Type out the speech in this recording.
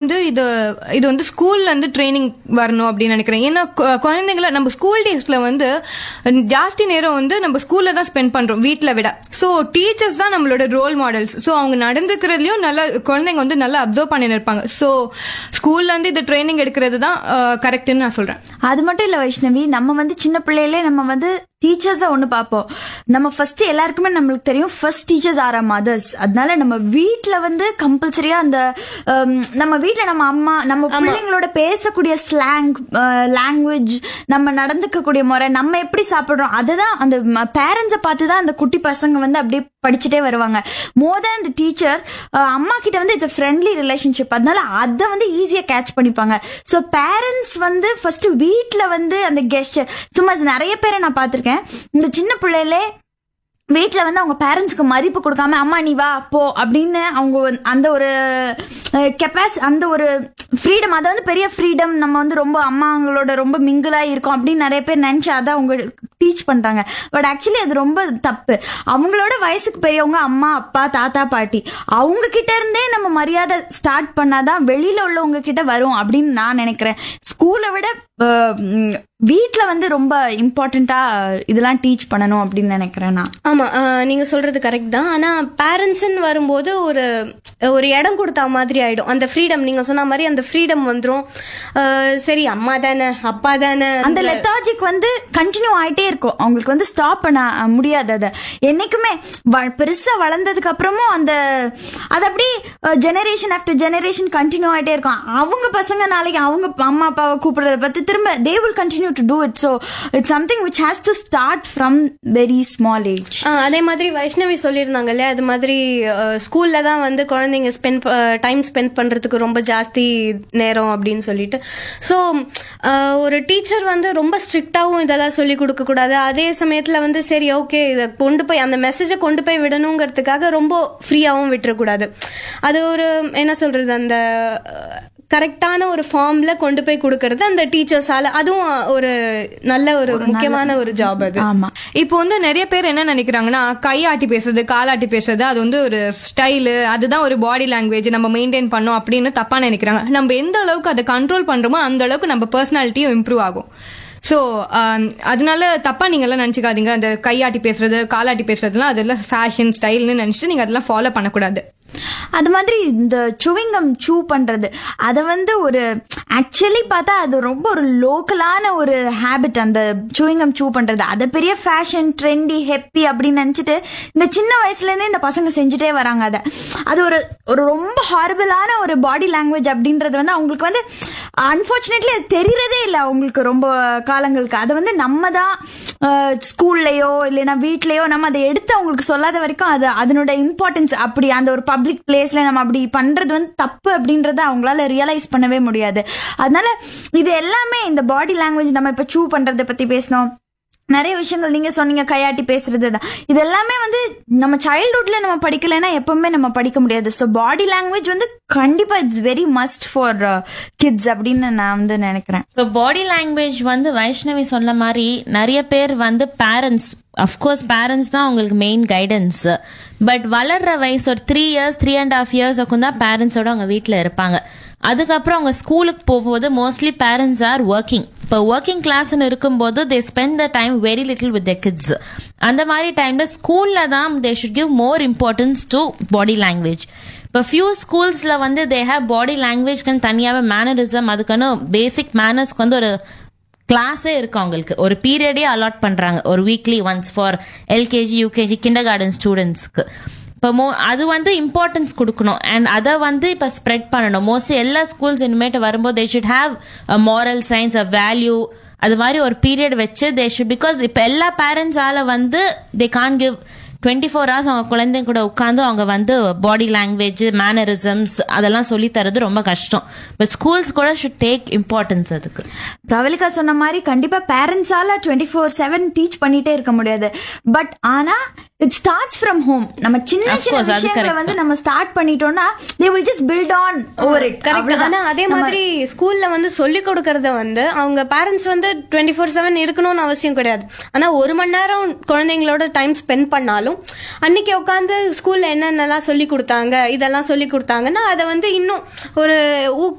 வந்து இது இது வந்து ஸ்கூல்ல இருந்து ட்ரைனிங் வரணும் அப்படின்னு நினைக்கிறேன் ஏன்னா கு- குழந்தைங்கள நம்ம ஸ்கூல் டேஸ்ல வந்து ஜாஸ்தி நேரம் வந்து நம்ம ஸ்கூல்ல தான் ஸ்பெண்ட் பண்றோம் வீட்ல விட ஸோ டீச்சர்ஸ் தான் நம்மளோட ரோல் மாடல்ஸ் ஸோ அவங்க நடந்துக்கிறதுலயும் நல்லா குழந்தைங்க வந்து நல்லா அப்சர்வ் பண்ணி இருப்பாங்க ஸோ ஸ்கூல்ல இருந்து இது ட்ரைனிங் எடுக்கிறது தான் கரெக்ட்னு நான் சொல்றேன் அது மட்டும் இல்ல வைஷ்ணவி நம்ம வந்து சின்ன பிள்ளையிலே நம்ம வந்து டீச்சர்ஸா ஒண்ணு பார்ப்போம் நம்ம ஃபர்ஸ்ட் எல்லாருக்குமே நம்மளுக்கு தெரியும் ஃபர்ஸ்ட் டீச்சர்ஸ் ஆர் மதர்ஸ் அதனால நம்ம வீட்ல வந்து கம்பல்சரியா அந்த ஹம், நம்ம வீட்ல நம்ம அம்மா நம்ம பிள்ளைங்களோட பேசக்கூடிய ஸ்லாங் லாங்குவேஜ் நம்ம நடந்துக்கக்கூடிய முறை நம்ம எப்படி சாப்பிடுறோம் அதுதான் அந்த பேரண்ட்ஸை பார்த்து தான் அந்த குட்டி பசங்க வந்து அப்படியே படிச்சுட்டே வருவாங்க மோர் தேன் த டீச்சர் அம்மா கிட்ட வந்து இட்ஸ் ஃப்ரெண்ட்லி ரிலேஷன்ஷிப் அதனால அதை வந்து ஈஸியா கேட்ச் பண்ணிப்பாங்க ஸோ பேரண்ட்ஸ் வந்து ஃபர்ஸ்ட் வீட்ல வந்து அந்த கெஸ்டர் சும்மா நிறைய பேரை நான் பார்த்திருக்கேன் இந்த சின்ன பிள்ளையிலே வீட்டில் வந்து அவங்க பேரண்ட்ஸ்க்கு மதிப்பு கொடுக்காம அம்மா நீ வா போ அப்படின்னு அவங்க வந்து அந்த ஒரு கெப்பாஸ் அந்த ஒரு ஃப்ரீடம் அதை வந்து பெரிய ஃப்ரீடம் நம்ம வந்து ரொம்ப அம்மாங்களோட ரொம்ப மிங்கிளாக இருக்கோம் அப்படின்னு நிறைய பேர் நினச்சி அதை அவங்க டீச் பண்ணுறாங்க பட் ஆக்சுவலி அது ரொம்ப தப்பு அவங்களோட வயசுக்கு பெரியவங்க அம்மா அப்பா தாத்தா பாட்டி அவங்க கிட்ட இருந்தே நம்ம மரியாதை ஸ்டார்ட் பண்ணாதான் வெளியில உள்ளவங்க கிட்ட வரும் அப்படின்னு நான் நினைக்கிறேன் ஸ்கூலை விட வீட்டில் வந்து ரொம்ப இம்பார்ட்டண்டா இதெல்லாம் டீச் பண்ணணும் அப்படின்னு நினைக்கிறேன் நான் ஆமா ஆஹ் நீங்க சொல்றது கரெக்ட் தான் ஆனா பேரண்ட்ஸ்ன்னு வரும்போது ஒரு ஒரு இடம் கொடுத்தா மாதிரி ஆயிடும் அந்த ஃப்ரீடம் நீங்க சொன்ன மாதிரி அந்த ஃப்ரீடம் வந்துரும் ஆஹ் சரி அம்மா தானே அப்பா தானே அந்த லெத்தாஜிக் வந்து கண்டினியூ ஆயிட்டே இருக்கும் அவங்களுக்கு வந்து ஸ்டாப் பண்ண அஹ், முடியாது அதை என்னைக்குமே வ- பெருசா வளர்ந்ததுக்கு அப்புறமும் அந்த அது அப்படி ஜெனரேஷன் ஆஃப்டர் ஜெனரேஷன் கண்டினியூ ஆயிட்டே இருக்கும் அவங்க பசங்க நாளைக்கு அவங்க அம்மா அப்பாவை கூப்பிடுறத பத்தி திரும்ப they will continue to do it so it's something which has to start from very small age ah அதே மாதிரி வைஷ்ணவி சொல்லியிருந்தாங்க இல்லையா அது மாதிரி ஸ்கூல்ல தான் வந்து குழந்தைங்க ஸ்பெண்ட் டைம் ஸ்பெண்ட் பண்றதுக்கு ரொம்ப ஜாஸ்தி நேரம் அப்படின்னு சொல்லிட்டு ஸோ ஒரு டீச்சர் வந்து ரொம்ப ஸ்ட்ரிக்டாவும் இதெல்லாம் சொல்லி கொடுக்க கூடாது அதே சமயத்துல வந்து சரி ஓகே இதை கொண்டு போய் அந்த மெசேஜை கொண்டு போய் விடணுங்கிறதுக்காக ரொம்ப ஃப்ரீயாகவும் விட்டுறக்கூடாது அது ஒரு என்ன சொல்றது அந்த கரெக்டான ஒரு ஃபார்ம்ல கொண்டு போய் கொடுக்கறது அந்த டீச்சர்ஸால அதுவும் ஒரு நல்ல ஒரு முக்கியமான ஒரு ஜாப் அது ஆமா இப்போ வந்து நிறைய பேர் என்ன நினைக்கிறாங்கன்னா கையாட்டி பேசுறது காலாட்டி பேசுறது அது வந்து ஒரு ஸ்டைலு அதுதான் ஒரு பாடி லாங்குவேஜ் நம்ம மெயின்டைன் பண்ணோம் அப்படின்னு தப்பா நினைக்கிறாங்க நம்ம எந்த அளவுக்கு அதை கண்ட்ரோல் பண்றோமோ அந்த அளவுக்கு நம்ம பர்சனாலிட்டியும் இம்ப்ரூவ் ஆகும் ஸோ அதனால தப்பா நீங்க எல்லாம் நினைச்சுக்காதீங்க அந்த கையாட்டி பேசுறது காலாட்டி பேசுறதுலாம் அதெல்லாம் ஃபேஷன் ஸ்டைல்னு நினைச்சிட்டு நீங்க அதெல்லாம் ஃபாலோ பண்ணக்கூடாது அது மாதிரி இந்த சுவிங்கம் சூ பண்றது அதை வந்து ஒரு ஆக்சுவலி பார்த்தா அது ரொம்ப ஒரு லோக்கலான ஒரு ஹேபிட் அந்த சுவிங்கம் சூ பண்றது அதை பெரிய ஃபேஷன் ட்ரெண்டி ஹெப்பி அப்படின்னு நினச்சிட்டு இந்த சின்ன வயசுல இருந்தே இந்த பசங்க செஞ்சுட்டே வராங்க அதை அது ஒரு ஒரு ரொம்ப ஹாரபிளான ஒரு பாடி லாங்குவேஜ் அப்படின்றது வந்து அவங்களுக்கு வந்து அன்பார்ச்சுனேட்லி அது தெரியறதே இல்லை அவங்களுக்கு ரொம்ப காலங்களுக்கு அதை வந்து நம்ம தான் ஸ்கூல்லையோ இல்லைன்னா வீட்லயோ நம்ம அதை எடுத்து அவங்களுக்கு சொல்லாத வரைக்கும் அது அதனோட இம்பார்ட்டன்ஸ் அப்படி அந்த ஒரு பப்ளிக் பிளேஸ்ல நம்ம அப்படி பண்றது வந்து தப்பு அப்படின்றத அவங்களால ரியலைஸ் பண்ணவே முடியாது அதனால இது எல்லாமே இந்த பாடி லாங்குவேஜ் நம்ம இப்ப சூ பண்றதை பத்தி பேசணும் நிறைய விஷயங்கள் நீங்க சொன்னீங்க கையாட்டி பேசுறது தான் இது எல்லாமே வந்து நம்ம சைல்ட்ஹுட்ல நம்ம படிக்கலைன்னா எப்பவுமே நம்ம படிக்க முடியாது ஸோ பாடி லாங்குவேஜ் வந்து கண்டிப்பா it's very must for kids அப்படின்னு நான் வந்து நினைக்கிறேன் இப்போ பாடி லாங்குவேஜ் வந்து வைஷ்ணவி சொன்ன மாதிரி நிறைய பேர் வந்து பேரண்ட்ஸ் அஃப்கோர்ஸ் பேரண்ட்ஸ் தான் அவங்களுக்கு மெயின் கைடன்ஸ் பட் வளர்ற வயசு ஒரு three years three and half இயர்ஸுக்கும் தான் பேரண்ட்ஸோட அவங்க வீட்டில் இருப்பாங்க அதுக்கப்புறம் அவங்க ஸ்கூலுக்கு போகும்போது மோஸ்ட்லி பேரண்ட்ஸ் ஆர் ஒர்க்கிங் இப்போ ஒர்க்கிங் கிளாஸ்னு இருக்கும்போது they spend the time very little with the kids அந்த மாதிரி டைம்ல ஸ்கூல்ல தான் they should give more importance to body language இப்போ ஃபியூ ஸ்கூல்ஸ்ல வந்து தே ஹேவ் பாடி லாங்குவேஜ்க்கு தனியாகவே மேனரிசம் அதுக்கான பேசிக் மேனர்ஸ்க்கு வந்து ஒரு கிளாஸே இருக்கு அவங்களுக்கு ஒரு பீரியடே அலாட் பண்றாங்க ஒரு weekly once for LKG UKG kindergarten ஸ்டூடெண்ட்ஸ்க்கு இப்போ மோ அது வந்து இம்பார்ட்டன்ஸ் கொடுக்கணும் அண்ட் அதை வந்து இப்போ ஸ்ப்ரெட் பண்ணணும் மோஸ்ட்லி எல்லா ஸ்கூல்ஸ் இனிமேட்டு வரும்போது they should have a moral science a value அது மாதிரி ஒரு பீரியட் வச்சு தே ஷுட் பிகாஸ் இப்போ எல்லா பேரண்ட்ஸால வந்து they can't give twenty four hours அவங்க குழந்தைங்க கூட உட்காந்து அவங்க வந்து பாடி லாங்குவேஜ் மேனரிசம்ஸ் அதெல்லாம் சொல்லி தரது ரொம்ப கஷ்டம் பட் ஸ்கூல்ஸ் கூட ஷுட் டேக் இம்பார்ட்டன்ஸ் அதுக்கு பிரவலிகா சொன்ன மாதிரி கண்டிப்பா பேரண்ட்ஸால டுவெண்ட்டி ஃபோர் செவன் டீச் பண்ணிட்டே இருக்க முடியாது பட் ஆனா இட் ஸ்டார்ட்ஸ் ஃப்ரம் ஹோம் நம்ம சின்ன Of சின்ன course, அது விஷயங்களை correct வந்து நம்ம ஸ்டார்ட் பண்ணிட்டோம்னா they will just build on over it correct ஆனா அதே மாதிரி ஸ்கூல்ல வந்து சொல்லி கொடுக்கறத வந்து அவங்க பேரண்ட்ஸ் வந்து டுவெண்ட்டி ஃபோர் செவன் இருக்கணும்னு அவசியம் கிடையாது ஆனா ஒரு மணி நேரம் குழந்தைங்களோட டைம் ஸ்பெண்ட் பண்ணாலும் அன்னைக்கு உட்காந்து ஸ்கூல்ல என்னென்னலாம் சொல்லி கொடுத்தாங்க இதெல்லாம் சொல்லி கொடுத்தாங்கன்னா அதை வந்து இன்னும் ஒரு ஊ-